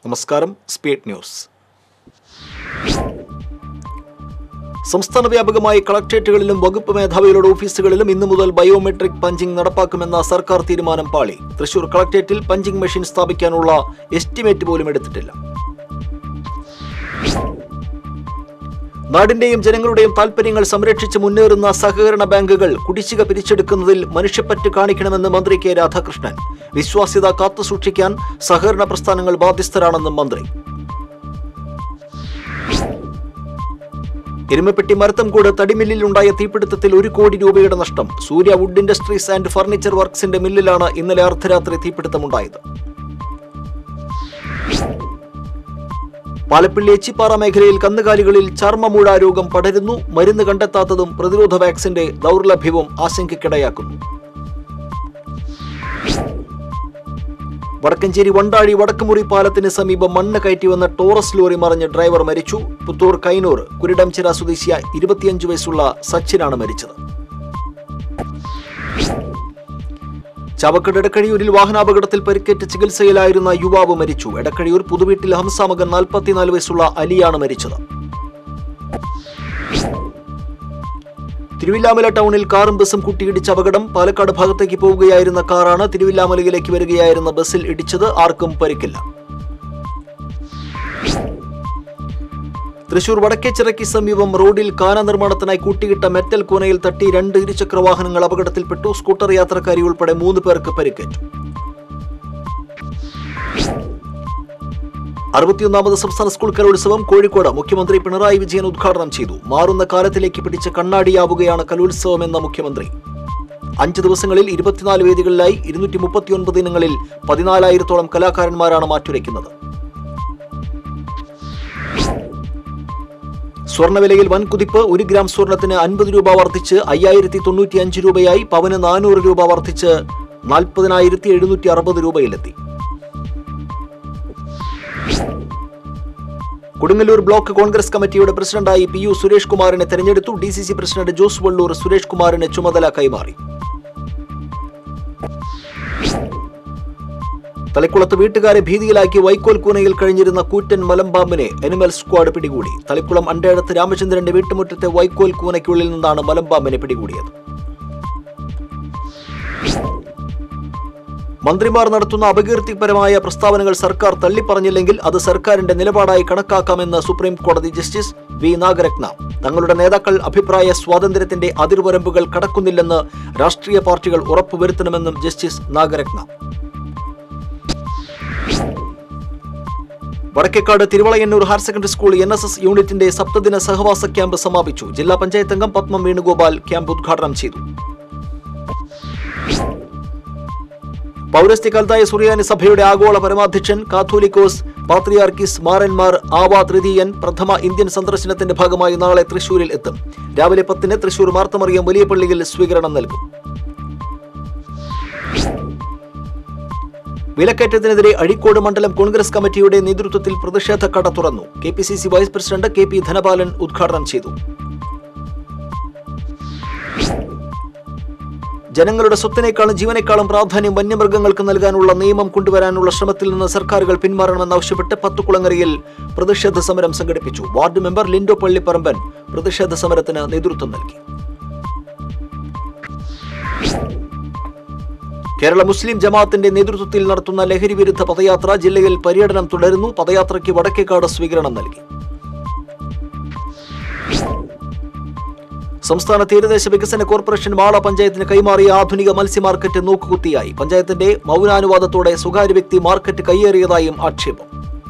നമസ്കാരം speed news സംസ്ഥാന വ്യാപകമായി കളക്ട്രേറ്റുകളിലും വകുപ്പ് മേധാവികളുടെ ഓഫീസുകളിലും ഇന്നു മുതൽ ബയോമെട്രിക് പഞ്ചിംഗ് നടപ്പാക്കുമെന്ന സർക്കാർ തീരുമാനം പാളി തൃശൂർ കളക്ട്രേറ്റിൽ പഞ്ചിംഗ് മെഷീൻ സ്ഥാപിക്കാനുള്ള എസ്റ്റിമേറ്റ് പോലും എടുത്തിട്ടില്ല നാടിന്റെയും ജനങ്ങളുടെയും താൽപര്യങ്ങൾ സംരക്ഷിച്ച് മുന്നേറുന്ന സഹകരണ ബാങ്കുകൾ കുടിശ്ശിക പിരിച്ചെടുക്കുന്നതിൽ മനുഷ്യപ്പറ്റ് കാണിക്കണമെന്ന് മന്ത്രി കെ രാധാകൃഷ്ണൻ വിശ്വാസ്യത കാത്തുസൂക്ഷിക്കാൻ സഹകരണ പ്രസ്ഥാനങ്ങൾ ബാധ്യസ്ഥരാണെന്നും മന്ത്രി എരുമപ്പെട്ടി മരത്തംകൂട് തടിമില്ലിലുണ്ടായ തീപിടുത്തത്തിൽ ഒരു കോടി രൂപയുടെ നഷ്ടം Surya wood industries and furniture വർക്ക്സിന്റെ മില്ലിലാണ് ഇന്നലെ അർദ്ധരാത്രി തീപിടുത്തമുണ്ടായത് പാലപ്പിള്ളി എച്ചിപ്പാറ മേഖലയിൽ കന്നുകാലികളിൽ ചർമ്മമൂഴ രോഗം പടരുന്നു മരുന്ന് കണ്ടെത്താത്തതും പ്രതിരോധ വാക്സിന്റെ ദൗർലഭ്യവും ആശങ്കയ്ക്കിടയാക്കുന്നു വടക്കഞ്ചേരി വണ്ടാഴി വടക്കുമുറി പാലത്തിന് സമീപം മണ്ണ് കയറ്റി വന്ന ടോറസ് ലോറി മറിഞ്ഞ് ഡ്രൈവർ മരിച്ചു പുത്തൂർ കൈനൂർ കുരിടംചിറ സ്വദേശിയ ഇരുപത്തിയഞ്ച് വയസ്സുള്ള സച്ചിനാണ് മരിച്ചത് ചാവക്കട് എടക്കഴിയൂരിൽ വാഹനാപകടത്തിൽ പരിക്കേറ്റ് ചികിത്സയിലായിരുന്ന യുവാവ് മരിച്ചു എടക്കഴിയൂർ പുതുവീട്ടിൽ ഹംസ മകൻ നാൽപ്പത്തിനാല് വയസ്സുള്ള അലിയാണ് മരിച്ചത് തിരുവില്ലാമല ടൗണിൽ കാറും ബസും കൂട്ടിയിടിച്ച അപകടം പാലക്കാട് ഭാഗത്തേക്ക് പോവുകയായിരുന്ന കാറാണ് തിരുവില്ലാമലയിലേക്ക് വരികയായിരുന്ന ബസ്സിൽ ഇടിച്ചത് ആർക്കും പരിക്കില്ല തൃശൂർ വടക്കേച്ചിറയ്ക്ക് സമീപം റോഡിൽ കാന നിർമ്മാണത്തിനായി കൂട്ടിയിട്ട മെറ്റൽ കൂനയിൽ തട്ടി രണ്ട് ഇരുചക്ര വാഹനങ്ങൾ അപകടത്തിൽപ്പെട്ടു സ്കൂട്ടർ യാത്രക്കാരി ഉൾപ്പെടെ മൂന്ന് പേർക്ക് പരിക്കേറ്റു അറുപത്തിയൊന്നാമത് സംസ്ഥാന സ്കൂൾ കലോത്സവം കോഴിക്കോട് മുഖ്യമന്ത്രി പിണറായി വിജയൻ ഉദ്ഘാടനം ചെയ്തു മാറുന്ന കാലത്തിലേക്ക് പിടിച്ച കണ്ണാടിയാവുകയാണ് കലോത്സവം എന്ന മുഖ്യമന്ത്രി അഞ്ച് ദിവസങ്ങളിൽ ഇരുപത്തിനാല് വേദികളിലായി ഇരുന്നൂറ്റി മുപ്പത്തിയൊൻപത് ഇനങ്ങളിൽ പതിനാലായിരത്തോളം കലാകാരന്മാരാണ് മാറ്റുരയ്ക്കുന്നത് സ്വർണ്ണവിലയിൽ വൻ കുതിപ്പ് ഒരു ഗ്രാം സ്വർണത്തിന് അൻപത് രൂപ വർദ്ധിച്ച് അയ്യായിരത്തി തൊണ്ണൂറ്റി അഞ്ച് രൂപയായി പവന് നാനൂറ് രൂപ വർദ്ധിച്ച് നാൽപ്പതിനായിരത്തി എഴുന്നൂറ്റി അറുപത് രൂപയിലെത്തി കൊടുങ്ങല്ലൂർ ബ്ലോക്ക് കോൺഗ്രസ് കമ്മിറ്റിയുടെ പ്രസിഡന്റായി പി യു സുരേഷ് കുമാറിനെ തെരഞ്ഞെടുത്തു D C C president Jose Valloor Suresh കുമാറിന് ചുമതല കൈമാറി തളിക്കുളത്ത് വീട്ടുകാരെ ഭീതിയിലാക്കി വൈക്കോൽ കൂനയിൽ കഴിഞ്ഞിരുന്ന കൂറ്റൻ മലമ്പാമ്പിനെ അനിമൽ സ്ക്വാഡ് പിടികൂടി തളിക്കുളം അണ്ടേടത്ത് രാമചന്ദ്രന്റെ വീട്ടുമുറ്റത്തെ വൈക്കോൽ കൂനയ്ക്കുള്ളിൽ നിന്നാണ് മലമ്പാമ്പിനെ പിടികൂടിയത് മന്ത്രിമാർ നടത്തുന്ന അപകീർത്തിപരമായ പ്രസ്താവനകൾ സർക്കാർ തള്ളിപ്പറഞ്ഞില്ലെങ്കിൽ അത് സർക്കാരിന്റെ നിലപാടായി കണക്കാക്കാമെന്ന് സുപ്രീം കോടതി ജസ്റ്റിസ് വി നാഗരത്ന തങ്ങളുടെ നേതാക്കൾ അഭിപ്രായ സ്വാതന്ത്ര്യത്തിന്റെ അതിർവരമ്പുകൾ കടക്കുന്നില്ലെന്ന് രാഷ്ട്രീയ പാർട്ടികൾ ഉറപ്പുവരുത്തണമെന്നും justice Nagarathna Vadakkekad Thiruvalayannur higher secondary school N S S യൂണിറ്റിന്റെ സപ്തദിന സഹവാസ ക്യാമ്പ് സമാപിച്ചു ജില്ലാ പഞ്ചായത്ത് അംഗം പത്മം വേണുഗോപാൽ ക്യാമ്പ് ഉദ്ഘാടനം ചെയ്തു പൗരസ്ത്യ കൽതായ സുറിയാനി സഭയുടെ ആഗോള പരമാധ്യക്ഷൻ കാത്തോലിക്കോസ് പാത്രിയാർക്കിസ് മാറന്മാർ ആവാ തൃതീയൻ പ്രഥമ ഇന്ത്യൻ സന്ദർശനത്തിന്റെ ഭാഗമായി നാളെ തൃശൂരിൽ എത്തും രാവിലെ പത്തിന് തൃശൂർ മാർത്തമറിയം വലിയ പള്ളിയിൽ സ്വീകരണം നൽകും വിലക്കയറ്റത്തിനെതിരെ അഴീക്കോട് മണ്ഡലം കോൺഗ്രസ് കമ്മിറ്റിയുടെ നേതൃത്വത്തിൽ പ്രതിഷേധ കട തുറന്നു K P C C vice president K P Dhanapalan ഉദ്ഘാടനം ചെയ്തു ജനങ്ങളുടെ സ്വത്തിനേക്കാളും ജീവനേക്കാളും പ്രാധാന്യം വന്യമൃഗങ്ങൾക്ക് നൽകാനുള്ള നിയമം കൊണ്ടുവരാനുള്ള ശ്രമത്തിൽ നിന്ന് സർക്കാരുകൾ പിന്മാറണമെന്നാവശ്യപ്പെട്ട് പത്തുകുളങ്ങരയിൽ പ്രതിഷേധ സമരം സംഘടിപ്പിച്ചു വാർഡ് മെമ്പർ ലിൻഡോ പള്ളിപ്പറമ്പൻ പ്രതിഷേധ സമരത്തിന് നേതൃത്വം നൽകി കേരള മുസ്ലിം ജമാഅത്തിന്റെ നേതൃത്വത്തിൽ നടത്തുന്ന ലഹരി വിരുദ്ധ പദയാത്ര ജില്ലയിൽ പര്യടനം തുടരുന്നു പദയാത്രയ്ക്ക് വടക്കേക്കാട് സ്വീകരണം നൽകി സംസ്ഥാന തീരദേശ വികസന കോർപ്പറേഷൻ മാള പഞ്ചായത്തിന് കൈമാറിയ ആധുനിക മത്സ്യ മാർക്കറ്റ് നോക്കുകുത്തിയായി പഞ്ചായത്തിന്റെ മൗനാനുവാദത്തോടെ സ്വകാര്യ വ്യക്തി മാർക്കറ്റ് കയ്യേറിയതായും ആക്ഷേപം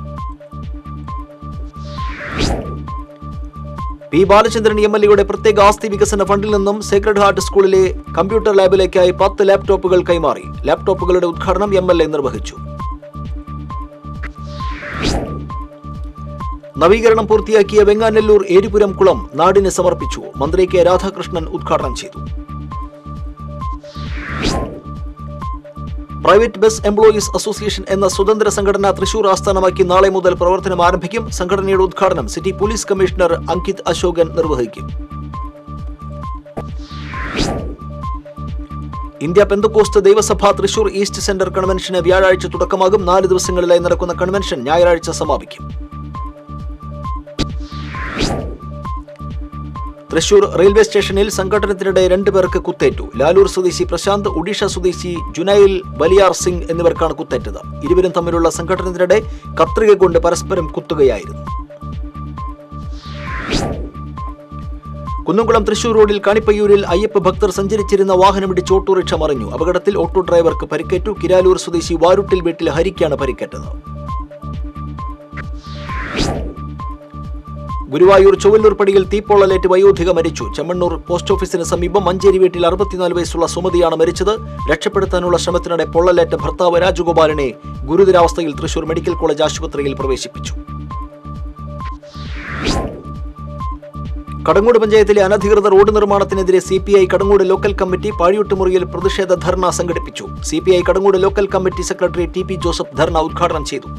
പി ബാലചന്ദ്രൻ എം എൽ എയുടെ പ്രത്യേക ആസ്തി വികസന ഫണ്ടിൽ നിന്നും സേക്രഡ് ഹാർട്ട് സ്കൂളിലെ കമ്പ്യൂട്ടർ ലാബിലേക്കായി പത്ത് ലാപ്ടോപ്പുകൾ കൈമാറി ലാപ്ടോപ്പുകളുടെ ഉദ്ഘാടനം എം എൽ എ നിർവഹിച്ചു നവീകരണം പൂർത്തിയാക്കിയ വെങ്ങാനല്ലൂർ ഏരിപുരം കുളം നാടിന് സമർപ്പിച്ചു മന്ത്രി കെ രാധാകൃഷ്ണൻ ഉദ്ഘാടനം ചെയ്തു പ്രൈവറ്റ് ബസ് എംപ്ലോയീസ് അസോസിയേഷൻ എന്ന സ്വതന്ത്ര സംഘടന തൃശൂർ ആസ്ഥാനമാക്കി നാളെ മുതൽ പ്രവർത്തനം ആരംഭിക്കും സംഘടനയുടെ ഉദ്ഘാടനം city police commissioner Ankit Ashokan നിർവഹിക്കും ഇന്ത്യ പെന്തക്കോസ്റ്റ് ദൈവസഭ തൃശൂർ ഈസ്റ്റ് സെന്റർ കൺവെൻഷന് വ്യാഴാഴ്ച തുടക്കമാകും നാല് ദിവസങ്ങളിലായി നടക്കുന്ന കൺവെൻഷൻ ഞായറാഴ്ച സമാപിക്കും തൃശൂർ റെയിൽവേ സ്റ്റേഷനിൽ സംഘടനത്തിനിടെ രണ്ടുപേർക്ക് കുത്തേറ്റു ലാലൂർ സ്വദേശി പ്രശാന്ത് ഒഡീഷ സ്വദേശി ജുനൈൽ ബലിയാർ സിംഗ് എന്നിവർക്കാണ് കുത്തേറ്റത് ഇരുവരും തമ്മിലുള്ള സംഘടനത്തിനിടെ കത്രിക കൊണ്ട് പരസ്പരം കുത്തുകയായിരുന്നു കുന്നംകുളം തൃശൂർ റോഡിൽ കാണിപ്പയ്യൂരിൽ അയ്യപ്പ ഭക്തർ സഞ്ചരിച്ചിരുന്ന വാഹനമിടിച്ച് ഓട്ടോറിക്ഷ മറിഞ്ഞു അപകടത്തിൽ ഓട്ടോ ഡ്രൈവർക്ക് പരിക്കേറ്റു കിരാലൂർ സ്വദേശി വാരുട്ടിൽ വീട്ടിൽ ഹരിക്കാണ് പരിക്കേറ്റത് ഗുരുവായൂർ ചൊവ്വല്ലൂർ പടിയിൽ തീപ്പൊള്ളലേറ്റ് വയോധിക മരിച്ചു ചെമ്മണ്ണൂർ പോസ്റ്റ് ഓഫീസിന് സമീപം മഞ്ചേരി വീട്ടിൽ അറുപത്തിനാല് വയസ്സുള്ള സുമതിയാണ് മരിച്ചത് രക്ഷപ്പെടുത്താനുള്ള ശ്രമത്തിനിടെ പൊള്ളലേറ്റ ഭർത്താവ് രാജഗോപാലനെ ഗുരുതരാവസ്ഥയിൽ തൃശൂർ മെഡിക്കൽ കോളേജ് ആശുപത്രിയിൽ പ്രവേശിപ്പിച്ചു കടങ്ങോട് പഞ്ചായത്തിലെ അനധികൃത റോഡ് നിർമ്മാണത്തിനെതിരെ C P I Kadangode local committee പാഴിയൊട്ടുമുറിയിൽ പ്രതിഷേധ ധർണ സംഘടിപ്പിച്ചു C P I Kadangode local committee secretary T P Joseph dharna ഉദ്ഘാടനം ചെയ്തു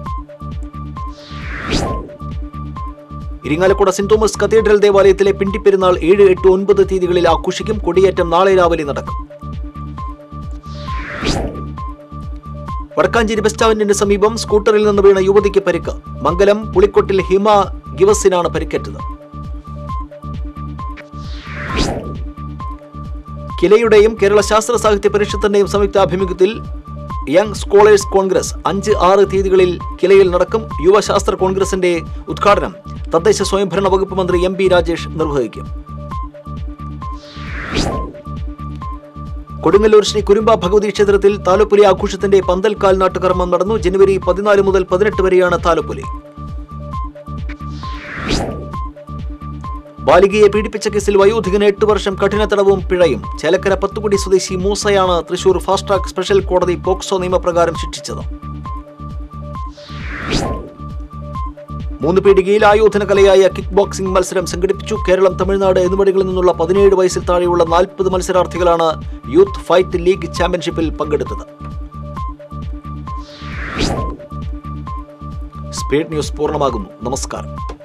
ഇരിങ്ങാലക്കുട സെന്റ് തോമസ് കത്തീഡ്രൽ ദേവാലയത്തിലെ പിണ്ടിപ്പെരുന്നാൾ ഏഴ് എട്ട് ഒൻപത് തീയതികളിൽ ആഘോഷിക്കും കൊടിയേറ്റം നാളെ രാവിലെ നടക്കും വടക്കാഞ്ചേരി ബസ് സ്റ്റാൻഡിന് സമീപം സ്കൂട്ടറിൽ നിന്ന് വീണ യുവതിക്ക് പരിക്ക് മംഗലം പുളിക്കൊട്ടിൽ ഹിമ ഗിവസിനാണ് പരിക്കേറ്റത് കിലയുടെയും കേരള ശാസ്ത്ര സാഹിത്യ പരിഷത്തിന്റെയും സംയുക്താഭിമുഖ്യത്തിൽ യങ് സ്കോളേഴ്സ് കോൺഗ്രസ് അഞ്ച് ആറ് തീയതികളിൽ കിലയിൽ നടക്കും യുവശാസ്ത്ര കോൺഗ്രസിന്റെ ഉദ്ഘാടനം തദ്ദേശ സ്വയംഭരണ വകുപ്പ് മന്ത്രി എം പി രാജേഷ് നിർവഹിക്കും കൊടുങ്ങല്ലൂർ ശ്രീ കുരുമ്പ ഭഗവതി ക്ഷേത്രത്തിൽ താലപ്പൊലി ആഘോഷത്തിന്റെ പന്തൽക്കാൽ നാട്ടുകർമ്മം നടന്നു ജനുവരി പതിനാല് മുതൽ പതിനെട്ട് വരെയാണ് താലപ്പൊലി ബാലികയെ പീഡിപ്പിച്ച കേസിൽ വയോധികന് എട്ട് വർഷം കഠിന തടവും പിഴയും ചേലക്കര പത്തുകുടി സ്വദേശി മൂസയാണ് തൃശൂർ ഫാസ്റ്റ് ട്രാക്ക് സ്പെഷ്യൽ കോടതി പോക്സോ നിയമപ്രകാരം ശിക്ഷിച്ചത് മൂന്ന് പീടികയിൽ ആയോധന കലയായ കിക്ക് ബോക്സിംഗ് മത്സരം സംഘടിപ്പിച്ചു കേരളം തമിഴ്നാട് എന്നിവിടങ്ങളിൽ നിന്നുള്ള പതിനേഴ് വയസ്സിൽ താഴെയുള്ള നാൽപ്പത് മത്സരാർത്ഥികളാണ് യൂത്ത് ഫൈറ്റ് ലീഗ് ചാമ്പ്യൻഷിപ്പിൽ പങ്കെടുത്തത് സ്പീഡ് ന്യൂസ് പൂർണ്ണമാകുന്നു നമസ്കാരം